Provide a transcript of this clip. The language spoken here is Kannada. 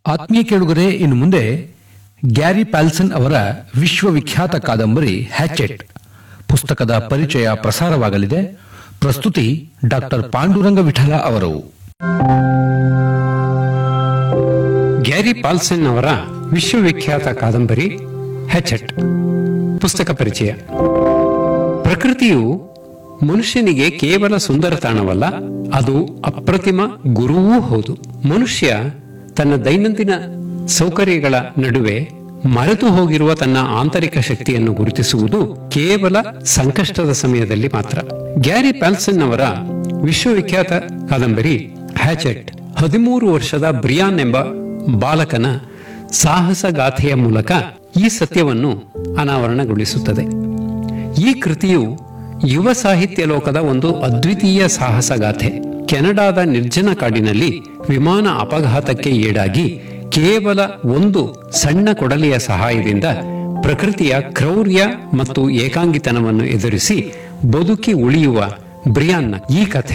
ಆತ್ಮೀಯ ಕೇಳುಗರೆ ಇನ್ನು ಮುಂದೆ ಗ್ಯಾರಿ ಪ್ಯಾಲ್ಸನ್ ಅವರ ವಿಶ್ವವಿಖ್ಯಾತ ಕಾದಂಬರಿ ಹ್ಯಾಚೆಟ್ ಪುಸ್ತಕದ ಪರಿಚಯ ಪ್ರಸಾರವಾಗಲಿದೆ ಪ್ರಸ್ತುತಿ ಡಾಕ್ಟರ್ ಪಾಂಡುರಂಗ ವಿಠಲ ಅವರು ಗ್ಯಾರಿ ಪಾಲ್ಸನ್ ಅವರ ವಿಶ್ವವಿಖ್ಯಾತ ಕಾದಂಬರಿ ಹೆಚೆಟ್ ಪುಸ್ತಕ ಪರಿಚಯ ಪ್ರಕೃತಿಯು ಮನುಷ್ಯನಿಗೆ ಕೇವಲ ಸುಂದರ ತಾಣವಲ್ಲ ಅದು ಅಪ್ರತಿಮ ಗುರುವೂ ಹೌದು ಮನುಷ್ಯ ತನ್ನ ದೈನಂದಿನ ಸೌಕರ್ಯಗಳ ನಡುವೆ ಮರೆತು ಹೋಗಿರುವ ತನ್ನ ಆಂತರಿಕ ಶಕ್ತಿಯನ್ನು ಗುರುತಿಸುವುದು ಕೇವಲ ಸಂಕಷ್ಟದ ಸಮಯದಲ್ಲಿ ಮಾತ್ರ ಗ್ಯಾರಿ ಪ್ಯಾಲ್ಸನ್ ಅವರ ವಿಶ್ವವಿಖ್ಯಾತ ಕಾದಂಬರಿ ಹ್ಯಾಚೆಟ್ ಹದಿಮೂರು ವರ್ಷದ ಬ್ರಿಯಾನ್ ಎಂಬ ಬಾಲಕನ ಸಾಹಸ ಗಾಥೆಯ ಮೂಲಕ ಈ ಸತ್ಯವನ್ನು ಅನಾವರಣಗೊಳಿಸುತ್ತದೆ ಈ ಕೃತಿಯು ಯುವ ಸಾಹಿತ್ಯ ಲೋಕದ ಒಂದು ಅದ್ವಿತೀಯ ಸಾಹಸಗಾಥೆ ಕೆನಡಾದ ನಿರ್ಜನ ಕಾಡಿನಲ್ಲಿ ವಿಮಾನ ಅಪಘಾತಕ್ಕೆ ಈಡಾಗಿ ಕೇವಲ ಒಂದು ಸಣ್ಣ ಕೊಡಲಿಯ ಸಹಾಯದಿಂದ ಪ್ರಕೃತಿಯ ಕ್ರೌರ್ಯ ಮತ್ತು ಏಕಾಂಗಿತನವನ್ನು ಎದುರಿಸಿ ಬದುಕಿ ಉಳಿಯುವ ಬ್ರಿಯಾನ್ನ ಈ ಕಥೆ